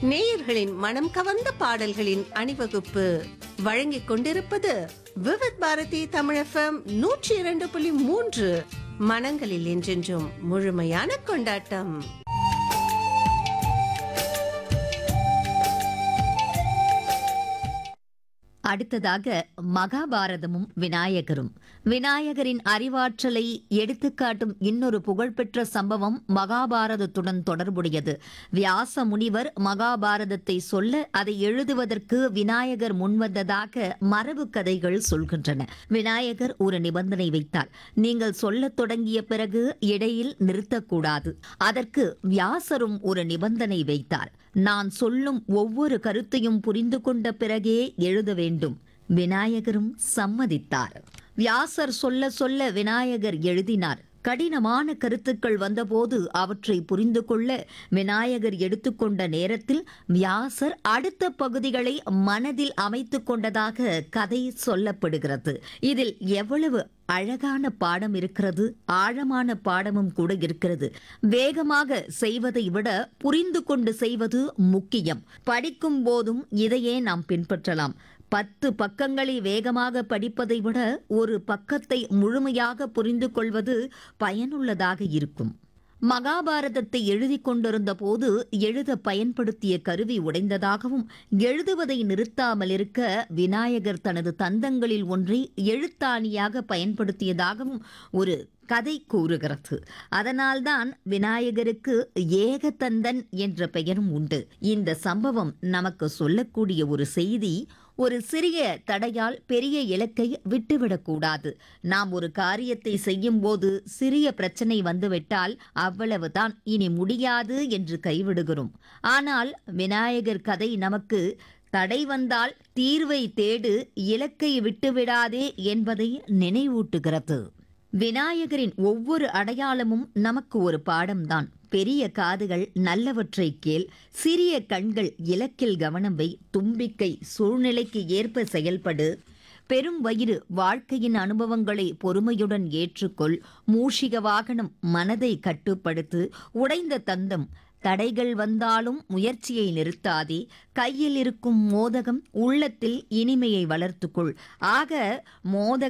நேயர்களின் மனம் கவர்ந்த பாடல்களின் அணிவகுப்பு வழங்கிக் கொண்டிருப்பது விவித் பாரதி தமிழகம் நூற்றி இரண்டு புள்ளி மூன்று மனங்களில் என்றென்றும் முழுமையான கொண்டாட்டம் அடுத்ததாக மகாபாரதமும் விநாயகரும் விநாயகரின் அறிவாற்றலை எடுத்துக்காட்டும் இன்னொரு புகழ்பெற்ற சம்பவம் மகாபாரதத்துடன் தொடர்புடையது வியாச முனிவர் மகாபாரதத்தை சொல்ல அதை எழுதுவதற்கு விநாயகர் முன்வந்ததாக மரபு கதைகள் சொல்கின்றன விநாயகர் ஒரு நிபந்தனை வைத்தார் நீங்கள் சொல்லத் தொடங்கிய பிறகு இடையில் நிறுத்தக்கூடாது அதற்கு வியாசரும் ஒரு நிபந்தனை வைத்தார் நான் சொல்லும் ஒவ்வொரு கருத்தையும் புரிந்து கொண்ட பிறகே எழுத வேண்டும் விநாயகரும் சம்மதித்தார் வியாசர் சொல்ல சொல்ல விநாயகர் எழுதினார் கடினமான கருத்துக்கள் வந்தபோது அவற்றை புரிந்து கொள்ள விநாயகர் எடுத்துக்கொண்ட நேரத்தில் வியாசர் அடுத்த பகுதிகளை மனதில் அமைத்துக் கொண்டதாக கதை சொல்லப்படுகிறது இதில் எவ்வளவு அழகான பாடம் இருக்கிறது ஆழமான பாடமும் கூட இருக்கிறது வேகமாக செய்வதை விட புரிந்து கொண்டு செய்வது முக்கியம் படிக்கும் போதும் இதையே நாம் பின்பற்றலாம் பத்து பக்கங்களை வேகமாக படிப்பதை விட ஒரு பக்கத்தை முழுமையாக புரிந்து கொள்வது பயனுள்ளதாக இருக்கும் மகாபாரதத்தை எழுதி கொண்டிருந்த போது எழுத பயன்படுத்திய கருவி உடைந்ததாகவும் எழுதுவதை நிறுத்தாமல் இருக்க விநாயகர் தனது தந்தங்களில் ஒன்றை எழுத்தாணியாக பயன்படுத்தியதாகவும் ஒரு கதை கூறுகிறது அதனால்தான் விநாயகருக்கு ஏகதந்தன் என்ற பெயரும் உண்டு இந்த சம்பவம் நமக்கு சொல்லக்கூடிய ஒரு செய்தி ஒரு சிறிய தடையால் பெரிய இலக்கை விட்டுவிடக்கூடாது நாம் ஒரு காரியத்தை செய்யும் போது சிறிய பிரச்சனை வந்துவிட்டால் அவ்வளவுதான் இனி முடியாது என்று கைவிடுகிறோம் ஆனால் விநாயகர் கதை நமக்கு தடை வந்தால் தீர்வை தேடு இலக்கை விட்டுவிடாதே என்பதை நினைவூட்டுகிறது விநாயகரின் ஒவ்வொரு அடையாளமும் நமக்கு ஒரு பாடம்தான் பெரிய காதுகள் நல்லவற்றை கேள் சிறிய கண்கள் இலக்கில் கவனம் வை தும்பிக்கை சூழ்நிலைக்கு ஏற்ப செயல்படு பெரும் வயிறு வாழ்க்கையின் அனுபவங்களை பொறுமையுடன் ஏற்றுக்கொள் மூஷிக வாகனம் மனதை கட்டுப்படுத்து உடைந்த தந்தம் தடைகள் வந்தாலும் முயற்சியை நிறுத்தாதே கையில் இருக்கும் மோதகம் உள்ளத்தில் இனிமையை வளர்த்துக்கொள் ஆக மோதக